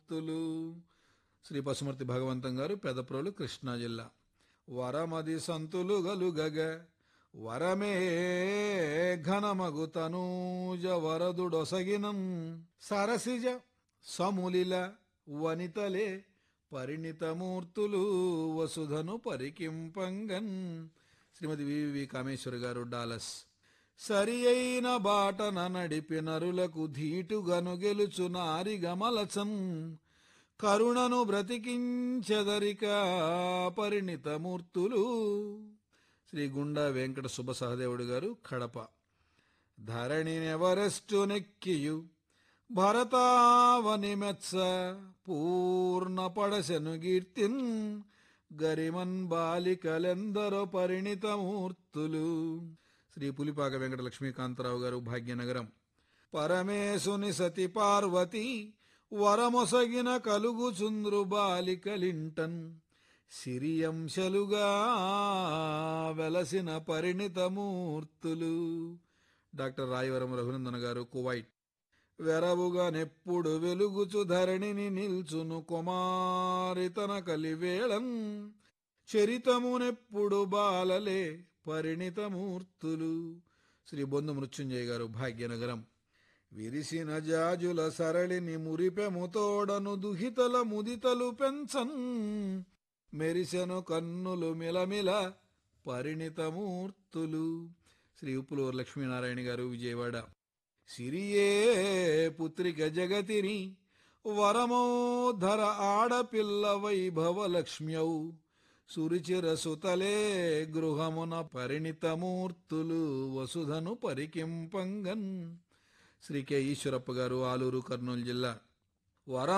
మూర్తులు శ్రీ పశుమర్తి భగవంతం గారు పెదప్రోలు కృష్ణా జిల్లా వరమది సంతులు గలుగగ వరమే ఘనమగు తనూజ వరదుడొసగినం సరసిజ సములిల వనితలే పరిణితమూర్తులు వసుధను పరికింపంగన్ శ్రీమతి వివి కామేశ్వర్ గారు డాలస్ సరి అయిన బాటన నడిపి నరులకు ధీటుగను గెలుచు నారి గమలచం కరుణను బ్రతికించెదరిక పరిణితమూర్తులు శ్రీ గుండా వెంకట సుబ్బ సహదేవుడు గారు కడప ధరణినెవరెస్టు నెక్కియు భరతావని మెత్స పూర్ణ పడసెను కీర్తిన్ గరిమన్ బాలికలెందరో పరిణితమూర్తులు శ్రీ పులిపాక వెంకట లక్ష్మీకాంతరావు గారు భాగ్యనగరం పరమేశుని సతి పార్వతి వరమొసగిన కలుగుచుంద్రు బాలికలింటన్ సిరియంశలుగా వెలసిన పరిణితమూర్తులు డాక్టర్ రాయవరం రఘునందన గారు కువైట్ వెరవుగా నెప్పుడు వెలుగుచు ధరణిని నిల్చును కుమారితన కలివేళం చరితమునెప్పుడు బాలలే పరిణితమూర్తులు శ్రీ బొందు మృత్యుంజయ గారు భాగ్యనగరం విరిసిన జాజుల సరళిని మురిపెముతోడను దుహితల ముదితలు పెంచన్ మెరిసెను కన్నులు మిలమిల పరిణితమూర్తులు శ్రీ ఉప్పులూరు లక్ష్మీనారాయణ గారు విజయవాడ సిరియే పుత్రిక జగతిని వరమోధర ఆడపిల్ల వైభవ లక్ష్మ్యౌ సురుచిర సుతలే గృహమున పరిణితమూర్తులు వసుధను పరికింపంగన్ శ్రీ కె ఈశ్వరప్ప గారు ఆలూరు కర్నూలు జిల్లా వర